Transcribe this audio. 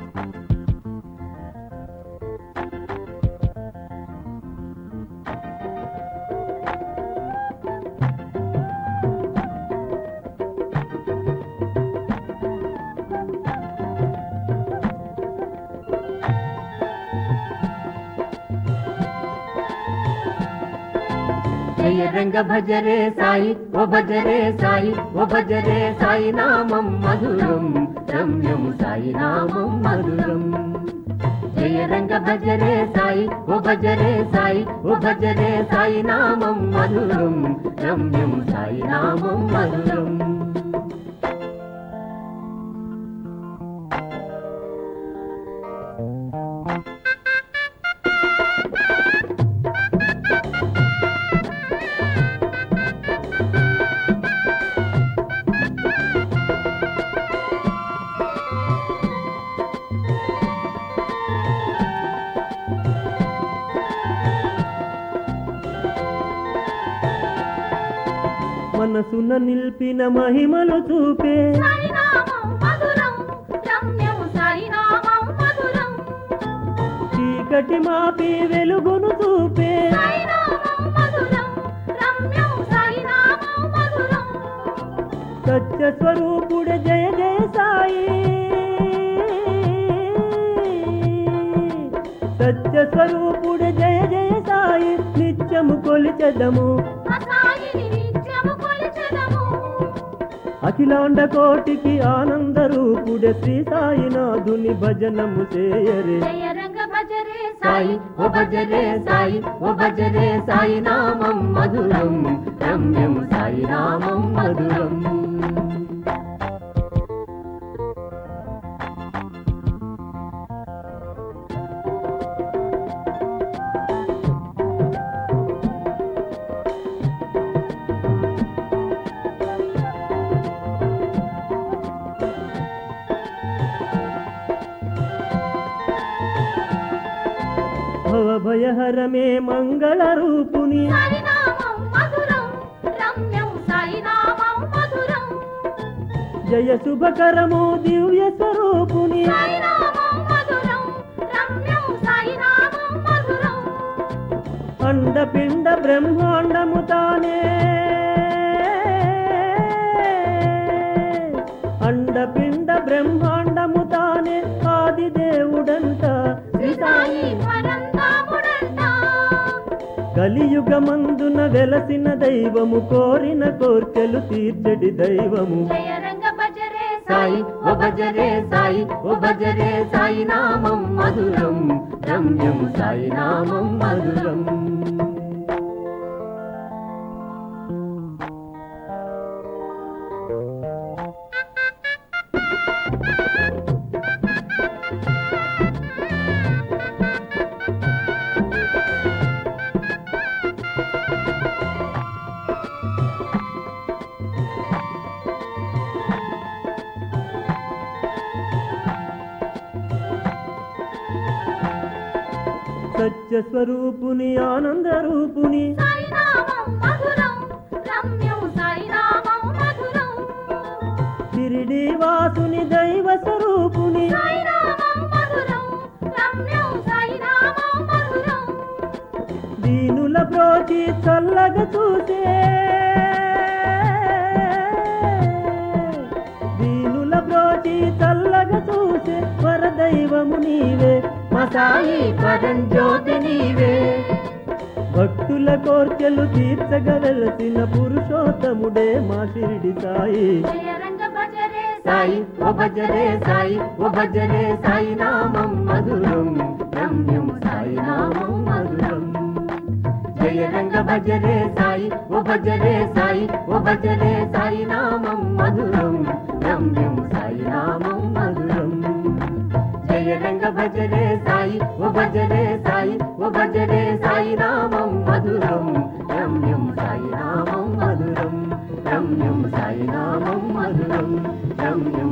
జయ రంగ భజరే సాయి ఓ భజరే సాయి ఓ భజరే సాయి నామం మధురం రమ్యం సాయి నామం మధురం జయ రంగ భజరే సాయి ఓ భజరే సాయి ఓ భజరే సాయి నామం మధురం రమ్యం సాయి నామం మధురం మనసున నిల్పిన మహిమలు చూపే సాయినామం మధురం రమ్యం సాయినామం మధురం చీకటి మాపి వెలుగును చూపే సాయినామం మధురం రమ్యం సాయినామం మధురం సత్య స్వరూపుడ జయ జయ సాయి సత్య స్వరూపుడ జయ జయ సాయి నిత్యము కొలిచెదము ఆ సాయిని నిత్యము కొలిచెదము అఖిలాండ కోటికి ఆనంద రూపుడ శ్రీ సాయినాథుని భజనము చేయరే జయ రంగ భజరే సాయి ఓ భజరే సాయి ఓ భజరే సాయి నామం మధురం రమ్యం సాయి నామం మధురం భవభయహరమే మంగళ రూపుని సాయినామం మధురం రమ్యం సాయినామం మధురం జయ శుభకరము దివ్య స్వరూపుని సాయినామం మధురం రమ్యం సాయినామం మధురం అండపిండ బ్రహ్మాండము తానే అండపిండ బ్రహ్మాండము తానే ఆది దేవుడంట శ్రీ సాయి పరంధాముడంట కలియుగమందున వెలసిన దైవము కోరిన కోర్కెలు తీర్చడి దైవము జయ రంగ భజరే సాయి ఓ భజరే సాయి ఓ భజరే సాయి నామం మధురం రమ్యం సాయి నామం మధురం సత్య స్వరూపుని ఆనంద రూపుని సాయినామం మధురం రమ్యం సాయినామం మధురం షిరిడి వాసుని దైవ స్వరూపుని సాయినామం మధురం రమ్యం సాయినామం మధురం దీనుల ప్రోచి చల్లగా చూసే దీనుల ప్రోచి చల్లగా చూసే వరదైవము నీవే మా సాయి పరంజ్యోతి నీవే భక్తుల కోర్కెలు తీర్చగ వెలసిన పురుషోత్తముడే మా షిరిడి సాయి జయ రంగ భజరే సాయి ఓ భజరే సాయి ఓ భజరే సాయి నామం మధురం రమ్యం సాయి నామం మధురం జయ రంగ భజరే సాయి ఓ భజరే సాయి ఓ భజరే సాయి నామం మధురం రమ్యం సాయి నామం మధురం జయ రంగ భజరే సాయి ఓ భజరే సాయి ఓ భజరే సాయి నామం మధురం రమ్యం సాయి నామం మధురం రమ్యం సాయి నామం మధురం రమ్యం